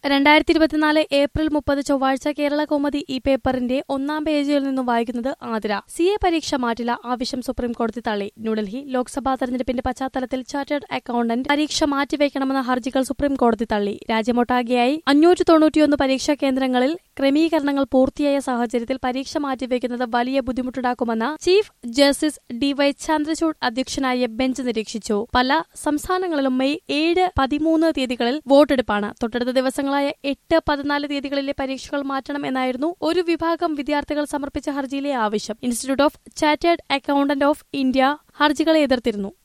രണ്ടായിരത്തി ഇരുപത്തിനാല് ഏപ്രിൽ മുപ്പത് ചൊവ്വാഴ്ച കേരള കൗമുദി ഈ പേപ്പറിന്റെ ഒന്നാം പേജിൽ നിന്നും വായിക്കുന്നത് ആതിര സി എ പരീക്ഷ മാറ്റില്ല ആവശ്യം സുപ്രീം കോടതി തള്ളി ന്യൂഡൽഹി ലോക്സഭാ തെരഞ്ഞെടുപ്പിന്റെ പശ്ചാത്തലത്തിൽ ചാർട്ടേഡ് അക്കൌണ്ടന്റ് പരീക്ഷ മാറ്റിവെക്കണമെന്ന ഹർജികൾ സുപ്രീം കോടതി തള്ളി രാജ്യമൊട്ടാകെയായി അഞ്ഞൂറ്റി തൊണ്ണൂറ്റിയൊന്ന് പരീക്ഷാ കേന്ദ്രങ്ങളിൽ ക്രമീകരണങ്ങൾ പൂർത്തിയായ സാഹചര്യത്തിൽ പരീക്ഷ മാറ്റിവെക്കുന്നത് വലിയ ബുദ്ധിമുട്ടുണ്ടാക്കുമെന്ന് chief justice D Y Chandrachud അധ്യക്ഷനായ ബെഞ്ച് നിരീക്ഷിച്ചു പല സംസ്ഥാനങ്ങളിലും മെയ് ഏഴ് പതിമൂന്ന് തീയതികളിൽ വോട്ടെടുപ്പാണ് തൊട്ടടുത്ത ദിവസങ്ങളായ എട്ട് പതിനാല് തീയതികളിലെ പരീക്ഷകൾ മാറ്റണം എന്നായിരുന്നു ഒരു വിഭാഗം വിദ്യാർത്ഥികൾ സമർപ്പിച്ച ഹർജിയിലെ ആവശ്യം institute of chartered accountant of India ഹർജികളെ എതിർത്തിരുന്നു